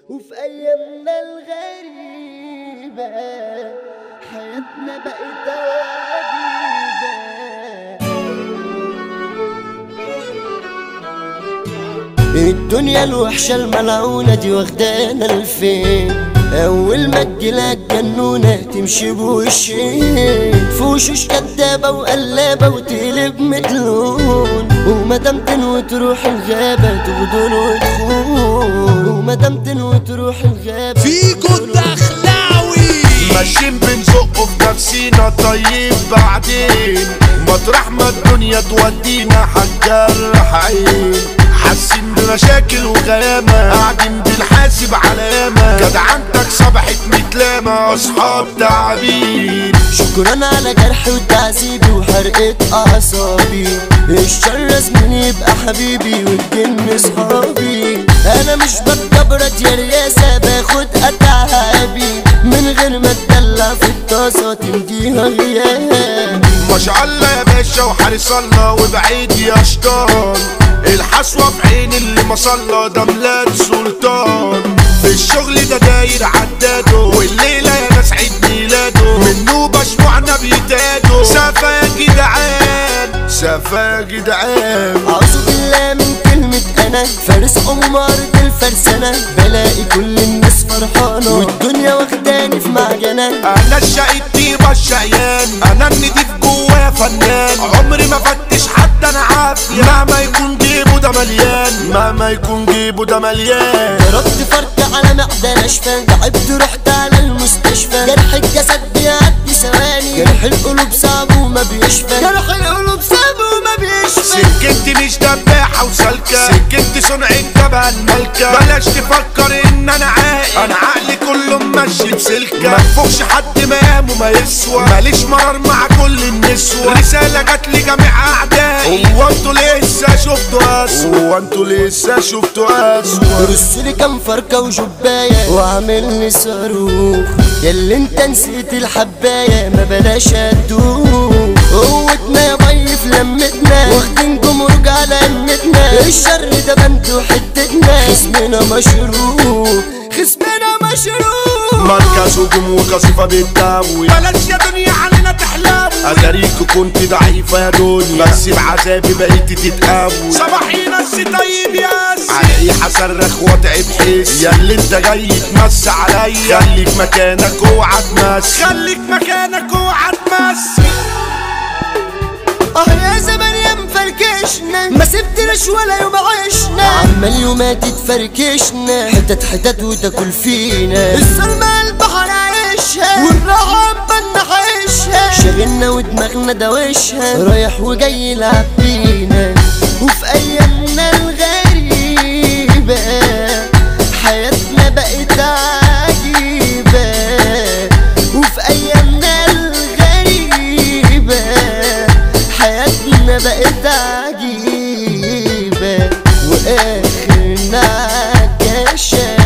وفي أيامنا الغريبة حياتنا بقت عجيبة الدنيا الوحشة الملعونة دي واخدانا لفين أول ما تجيلك جنونة تمشي بوشين في وشوش كدابة وقلابة وتقلب مدلون ومادام تنوي تروح الغابة تغدر وتخون ومادام تنوي تروح الغابة فيكو تغدر الدخلاوي ماشيين بنزقه في نفسينا طيب بعدين مطرح ما الدنيا تودينا هنجرح عين حاسين بمشاكل وغيامة قاعدين بنحاسب على ياما جدعنتك صبحت متلامة اصحاب تعبين شكرا على جرحي وتعذيبي وحرقة أعصابي الشر زميلي يبقى حبيبي والجن صحابي أنا مش بتكبرت يا رياسة باخد أتعابي من غير ما اتدلع في الطاسة تمديها غياب ما شاء الله يا باشا وحارس الله وبعيد يا شيطان الحسوة في عين اللي ما صلى ده ميلاد سلطان في الشغل ده داير عداده والليلة يا ناس عيد ميلاده منه بشموعنا بيتادوا سافة يا جدعان سافة يا جدعان أعوذ بالله من كلمة أنا فارس أمارة الفرسانة بلاقي كل الناس فرحانة والدنيا واخداني في معجنة انا الشقي الطيبة الشقيان انا النضيف جوايا فنان عمري ما فتش حد انا عافية مهما يكون جيبه ده مليان مهما يكون جيبه ده مليان ضربت فرد على معدة ناشفة تعبت رحت على المستشفى جرح الجسد بيعدي ثواني جرح القلوب صعب وما بيشفى جرح القلوب صعب وما بيشفى سكنتي مش دباحة وسالكة سكنتي صنع الجبهة الملكة بلاش تفكر ان انا عاقل انا عقلي كله ماشي بسلكة ما تفوقش حد مقامه ما يسوى ماليش مرار مع كل النسوة رسالة جات لي جميع اعدائي هو انتوا لسه شفتوا اسوأ هو انتوا لسه شفتوا اسوأ رسولي كام فركة وجباية وعامل لي صاروخ ياللي انت نسيت الحباية ما بلاش ادوخ قوتنا يا بي في لمتنا واخدين جمرك على امتنا الشر ده بنت حتتنا خصمنا مشروع خصمنا مشروع مركز هجوم وقصيفة بالتمويل بلاش يا دنيا علينا تحلم اتاريك كنت ضعيفة يا دنيا بس بعذابي بقيت تتقوي صباحي ناس طيب يا علي هصرخ واتعب حس يا اللي انت جاي تمس عليا خليك مكانك اوعى تمس خليك مكانك اوعى تمس اه يا زمان يا مفركشنا ما سبتناش ولا يوم عشنا عمال يومات تفركشنا حتت حتت وتاكل فينا الصرمة البحر عيشها والراحة بنا عيشها شغلنا ودماغنا دوشها رايح وجاي يلعب بينا وفي ايامنا الغريبة حياتنا بقت عجيبة وفي ايامنا الغريبة حياتنا بقت عجيبة واخرنا كشاف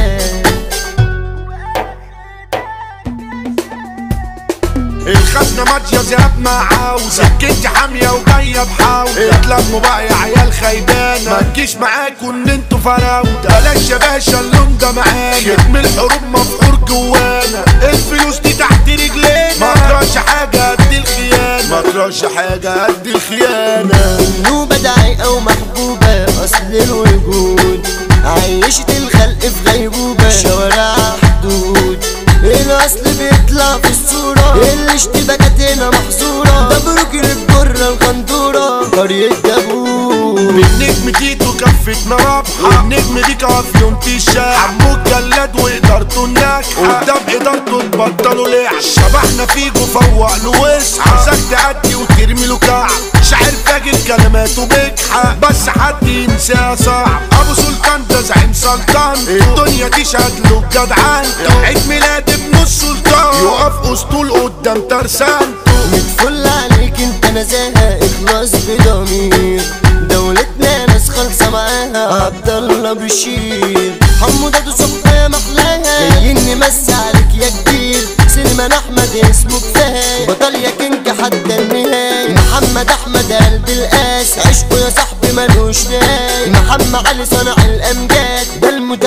الخزنة ماضية ذهب مع عاوزة سكتي حامية وجاية بحاوزة اتلموا بقى يا عيال خيبانة ما تجيش معاكوا ان انتوا فراودة بلاش يا باشا اللون ده معانا ختم الحروب مفعور جوانا الفلوس دي تحت رجلينا ما تراش حاجة قد الخيانة ما تراش حاجة قد الخيانة النوبة دعيقة ومحبوبة أصل الوجود عيشت الخلق في غيبوبة شوارع حدود الأصل بيطلع في الصورة الاشتباكات هنا محظورة ده بروك الجرة الغندورة قرية دابور بالنجم تيتو كفتنا رابحة والنجم دي كافيون تيشا عمو الجلاد وإدارته الناجحة قدام إدارته تبطلوا لعب شبحنا فيجو فوق له واصحى عاوزك تعدي وترمي له كعب شاعر فاجر كلماته بجحة بس حد ينساها صعب أبو سلطان ده زعيم سلطان الدنيا تشهد له بجدعنته عيد ميلاد ابن السلطان يقف أسطول قدام ترسانته متفل عليك انت نزاهة اخلاص بضمير دولتنا ناس خالصة معاها عبد الله بشير حمودة دو صبح محلاها جايين نمسي عليك يا كبير سلمان احمد اسمه كفاية بطل يا كينج حتى النهاية محمد احمد قلب القاس عشقه يا صاحبي ملوش نهاية محمد علي صنع الامجاد ده المتمكن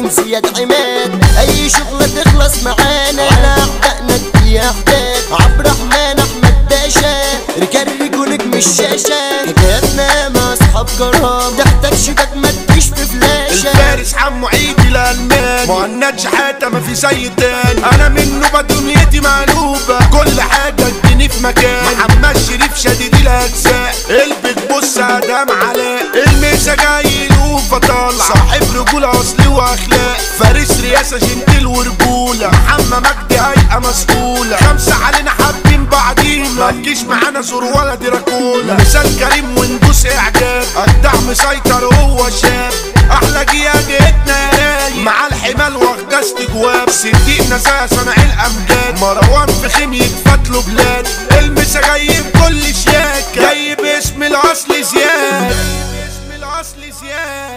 كريم زياد عماد اي شغلة تخلص معانا على اعدائنا يا احداد عبد الرحمن احمد باشا رجال نجم الشاشة حكاياتنا مع اصحاب كرام تحتاج شباك ما تجيش في فلاشة الفارس حمو عيد الالمان مهند شحاته ما في زي تاني انا منه بدنيتي مقلوبه كل حاجه اديني في مكان محمد شريف شديد الاجزاء قلبك بص ادم علاء الميزه جاي له فطالع صاحب رجوله اصلي واخلاق فارس رياسه جنتل ورجوله محمد مجدي هيئه مسؤوله خمسه علينا حابين بعضينا ما تجيش معانا زور ولا دراكولا مثال كريم وندوس اعجاب الدع مسيطر هو شاب احلى جيادتنا يا رايق مع الحمال واخده استجواب صديقنا زي صناع الامجاد مروان في خيم يتفتلوا بلاد المسا جاي بكل شياكه جاي باسم الاصل زياد جاي باسم الاصل زياد